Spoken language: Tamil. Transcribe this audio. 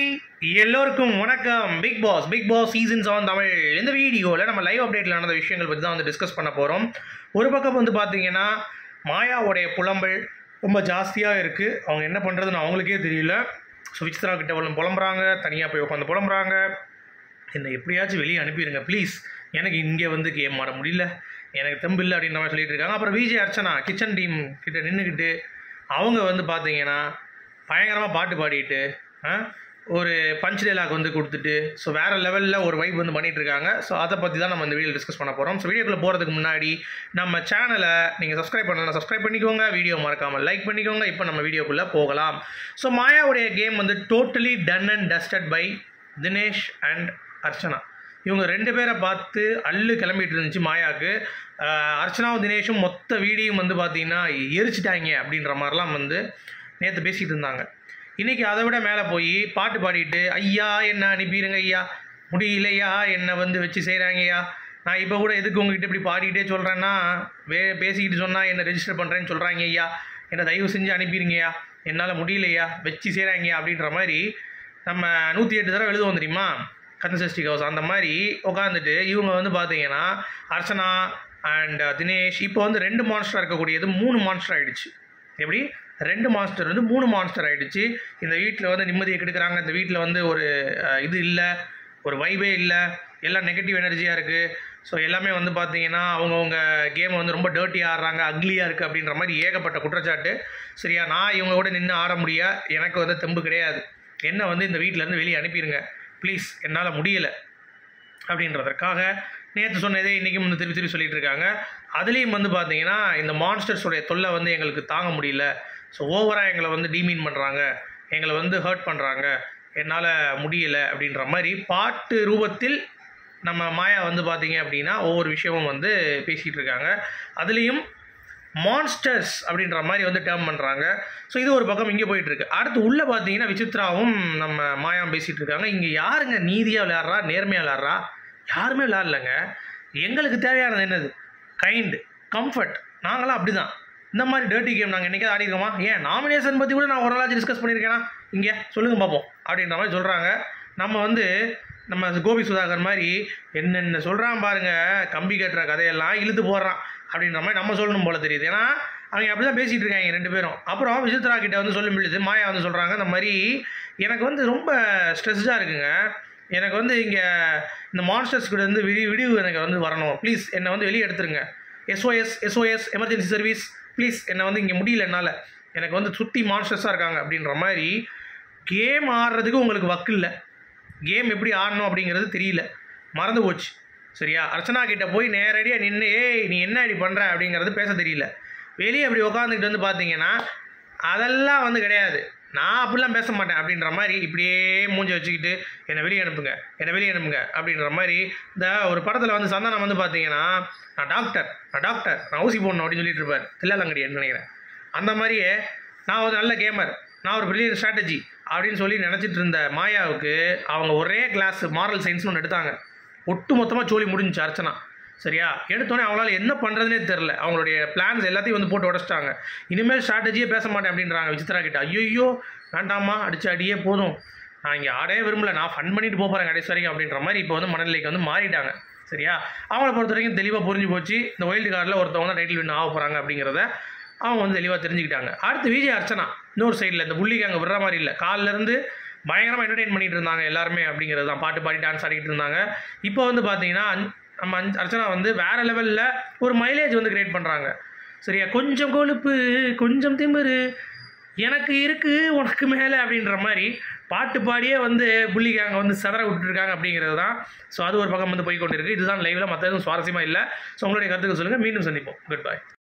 எல்லோருக்கும் வணக்கம் Bigg Boss Bigg Boss season seven Tamil இந்த வீடியோவில் நம்ம லைவ் அப்டேட்டில் நடந்த விஷயங்கள் பற்றி தான் வந்து டிஸ்கஸ் பண்ண போகிறோம் ஒரு பக்கம் வந்து பார்த்தீங்கன்னா மாயாவுடைய புலம்பல் ரொம்ப ஜாஸ்தியாக இருக்குது அவங்க என்ன பண்ணுறதுன்னு அவங்களுக்கே தெரியல சுவிச்சித்ரா கிட்ட அவளும் புலம்புறாங்க தனியாக போய் உட்காந்து புலம்புறாங்க என்னை எப்படியாச்சும் வெளியே அனுப்பிடுங்க ப்ளீஸ் எனக்கு இங்கே வந்து கேம் ஆட முடியல எனக்கு தெம்பு இல்லை அப்படின்ற மாதிரி சொல்லிட்டு இருக்காங்க அப்புறம் விஜய் அர்ச்சனா கிச்சன் டீம் கிட்ட நின்றுக்கிட்டு அவங்க வந்து பார்த்தீங்கன்னா பயங்கரமாக பாட்டு பாடிட்டு ஆ, ஒரு பஞ்ச் டைலாக் வந்து கொடுத்துட்டு ஸோ வேறு லெவலில் ஒரு வைப் வந்து பண்ணிட்டு இருக்காங்க ஸோ அதை பற்றி தான் நம்ம இந்த வீடியோ டிஸ்கஸ் பண்ண போகிறோம் ஸோ வீடியோக்குள்ளே போகிறதுக்கு முன்னாடி நம்ம சேனலை நீங்கள் சப்ஸ்கிரைப் பண்ணலாம் சப்ஸ்கிரைப் பண்ணிக்கோங்க வீடியோ மறக்காமல் லைக் பண்ணிக்கோங்க இப்போ நம்ம வீடியோக்குள்ளே போகலாம் ஸோ மாயாவுடைய கேம் வந்து totally done and dusted by Dinesh and Archana இவங்க ரெண்டு பேரை பார்த்து அள்ளு கிளம்பிட்டு இருந்துச்சு மாயாவுக்கு ஆஹ் அர்ச்சனாவும் தினேஷும் மொத்த வீடியும் வந்து பார்த்தீங்கன்னா எரிச்சிட்டாங்க அப்படின்ற மாதிரிலாம் வந்து நேற்று பேசிகிட்டு இருந்தாங்க இன்றைக்கி அதை விட மேலே போய் பாட்டு பாடிட்டு ஐயா என்ன அனுப்பிடுங்க ஐயா முடியலையா என்னை வந்து வச்சு செய்கிறாங்கய்யா நான் இப்போ கூட எதுக்கு உங்ககிட்ட இப்படி பாடிக்கிட்டே சொல்கிறேன்னா வே பேசிக்கிட்டு சொன்னால் என்னை ரெஜிஸ்டர் பண்ணுறேன்னு சொல்கிறாங்க ஐயா என்னை தயவு செஞ்சு அனுப்பிடுங்கய்யா என்னால் முடியலையா வச்சு செய்கிறாங்க அப்படின்ற மாதிரி நம்ம நூற்றி எட்டு தடவை எழுதுவோம் தெரியுமா கன்சஸ்டி ஹவுஸ் அந்த மாதிரி உட்காந்துட்டு இவங்க வந்து பார்த்தீங்கன்னா அர்ச்சனா அண்ட் தினேஷ் இப்போ வந்து ரெண்டு மான்ஸ்டர் இருக்கக்கூடியது மூணு மான்ஸ்டர் ஆயிடுச்சு எப்படி ரெண்டு மான்ஸ்டர் வந்து மூணு மான்ஸ்டர் ஆயிடுச்சு இந்த வீட்டில் வந்து நிம்மதியை கெடுக்குறாங்க இந்த வீட்டில் வந்து ஒரு அஹ், இது இல்லை ஒரு வைபே இல்லை எல்லாம் நெகட்டிவ் எனர்ஜியாக இருக்குது ஸோ எல்லாமே வந்து பார்த்தீங்கன்னா அவங்கவுங்க கேமை வந்து ரொம்ப டர்ட்டியாக ஆடுறாங்க அக்லியாக இருக்குது அப்படின்ற மாதிரி ஏகப்பட்ட குற்றச்சாட்டு சரியா நான் இவங்க கூட நின்று ஆட முடியா எனக்கு வந்து தெம்பு கிடையாது என்னை வந்து இந்த வீட்டிலேருந்து வெளியே அனுப்பிடுங்க ப்ளீஸ் என்னால் முடியலை அப்படின்றதற்காக நேற்று சொன்னதே இன்றைக்கும் வந்து திருப்பி திருப்பி சொல்லிட்டு இருக்காங்க அதுலேயும் வந்து பார்த்தீங்கன்னா இந்த மான்ஸ்டர்ஸோடைய தொல்லை வந்து எங்களுக்கு தாங்க முடியல ஸோ ஓவராக எங்களை வந்து டீமீன் பண்ணுறாங்க எங்களை வந்து ஹர்ட் பண்ணுறாங்க என்னால் முடியல அப்படின்ற மாதிரி பாட்டு ரூபத்தில் நம்ம மாயா வந்து பார்த்தீங்க அப்படின்னா ஒவ்வொரு விஷயமும் வந்து பேசிகிட்டு இருக்காங்க அதுலேயும் மான்ஸ்டர்ஸ் அப்படின்ற மாதிரி வந்து டேர்ம் பண்ணுறாங்க ஸோ இது ஒரு பக்கம் இங்கே போயிட்டு இருக்கு அடுத்து உள்ளே பார்த்தீங்கன்னா விசித்ராவும் நம்ம மாயாவும் பேசிகிட்டு இருக்காங்க இங்கே யாருங்க நீதியாக விளையாடுறா நேர்மையாக விளையாடுறா யாருமே விளையாடலைங்க எங்களுக்கு தேவையானது என்னது கைண்டு கம்ஃபர்ட் நாங்களாம் அப்படி தான் இந்த மாதிரி டர்ட்டி கேம் நாங்கள் என்றைக்காவது ஆடிருக்கோமா ஏன் நாமினேஷன் பற்றி கூட நான் ஒரு நாளாச்சும் டிஸ்கஸ் பண்ணியிருக்கேனா இங்கே சொல்லுங்க பார்ப்போம் அப்படின்ற மாதிரி சொல்கிறாங்க நம்ம வந்து நம்ம கோபி சுதாகர் மாதிரி என்னென்ன சொல்கிறான் பாருங்க கம்பி கட்டுற கதையெல்லாம் இழுத்து போடுறான் அப்படின்ற மாதிரி நம்ம சொல்லணும் போல தெரியுது ஏன்னா அவங்க அப்படி தான் பேசிகிட்டு இருக்காங்க ரெண்டு பேரும் அப்புறம் விசித்ரா கிட்ட வந்து சொல்லி முடியுது மாயா வந்து சொல்கிறாங்க இந்த மாதிரி எனக்கு வந்து ரொம்ப ஸ்ட்ரெஸ்டாக இருக்குங்க எனக்கு வந்து இங்கே இந்த மான்ஸ்டர்ஸ் கூட வந்து விடி விடிவு எனக்கு வந்து வரணும் ப்ளீஸ் என்னை வந்து வெளியே எடுத்துருங்க SOS SOS emergency service please என்னை வந்து இங்கே முடியல என்னால் எனக்கு வந்து சுற்றி மான்ஸ்டர்ஸாக இருக்காங்க அப்படின்ற மாதிரி கேம் ஆடுறதுக்கு உங்களுக்கு வக்கு இல்லை கேம் எப்படி ஆடணும் அப்படிங்கிறது தெரியல மறந்து போச்சு சரியா அர்ச்சனா கிட்ட போய் நேரடியாக நின்று ஏய் நீ என்ன இப்படி பண்ணுற அப்படிங்கிறது பேச தெரியல வெளியே அப்படி உட்காந்துக்கிட்டு வந்து பார்த்தீங்கன்னா அதெல்லாம் வந்து கிடையாது நான் அப்படிலாம் பேச மாட்டேன் அப்படின்ற மாதிரி இப்படியே மூஞ்சி வச்சுக்கிட்டு என்னை வெளியே அனுப்புங்க என்னை வெளியே அனுப்புங்க அப்படின்ற மாதிரி இந்த ஒரு படத்தில் வந்து சந்தானம் வந்து பார்த்தீங்கன்னா நான் டாக்டர் நான் டாக்டர் நான் ஊசி போடணும் அப்படின்னு சொல்லிட்டு இருப்பார் தில்லாலங்கடின்னு நினைக்கிறேன் அந்த மாதிரியே நான் ஒரு நல்ல கேமர் நான் ஒரு பிரில்லியன் ஸ்ட்ராட்டஜி அப்படின்னு சொல்லி நினச்சிட்டு இருந்த மாயாவுக்கு அவங்க ஒரே கிளாஸ் மாரல் சயின்ஸ்னு ஒன்று எடுத்தாங்க ஒட்டு மொத்தமாக சோலி முடிஞ்சுச்சு அர்ச்சனா சரியா எடுத்தோடனே அவங்களால என்ன பண்ணுறதுனே தெரில அவங்களுடைய பிளான்ஸ் எல்லாத்தையும் வந்து போட்டு உடச்சிட்டாங்க இனிமேல் ஸ்ட்ராட்டஜியே பேச மாட்டேன் அப்படின்றாங்க விசித்ரா கிட்ட ஐயோ வேண்டாமா அடிச்சு அடியே போதும் நான் இங்கே ஆடவே விரும்பல நான் ஃபன் பண்ணிட்டு போக போகிறேன் கடைசி வரைக்கும் அப்படின்ற மாதிரி இப்போ வந்து மனநிலைக்கு வந்து மாறிட்டாங்க சரியா அவங்கள பொறுத்த வரைக்கும் தெளிவாக புரிஞ்சு போச்சு இந்த வைல்டு கார்டில் ஒருத்தவங்க தான் டைட்டில் வின் ஆக போகிறாங்க அப்படிங்கிறத அவங்க வந்து தெளிவாக தெரிஞ்சுக்கிட்டாங்க அடுத்து விஜய் அர்ச்சனா இன்னொரு சைடில் இந்த புள்ளிக்கு அங்கே விடுற மாதிரி இல்லை காலிலேருந்து பயங்கரமாக என்டர்டெயின் பண்ணிட்டு இருந்தாங்க எல்லாருமே அப்படிங்கிறது தான் பாட்டு பாடி டான்ஸ் ஆடிக்கிட்டு இருந்தாங்க இப்போ வந்து பார்த்தீங்கன்னா அஞ்- நம்ம அஞ் அர்ச்சனா வந்து வேறு லெவலில் ஒரு மைலேஜ் வந்து கிரியேட் பண்ணுறாங்க சரியா கொஞ்சம் கொழுப்பு கொஞ்சம் திமிரு எனக்கு இருக்கு உனக்கு மேலே அப்படின்ற மாதிரி பாட்டு பாடியே வந்து புள்ளி கேங்க வந்து செதற விட்டுருக்காங்க அப்படிங்கிறது தான் ஸோ அது ஒரு பக்கம் வந்து போய் கொண்டிருக்கு இதுதான் லைவில் மற்ற எதுவும் சுவாரஸ்யமாக இல்லை ஸோ உங்களுடைய கருத்துக்கு சொல்லுங்கள் மீண்டும் சந்திப்போம் குட் பை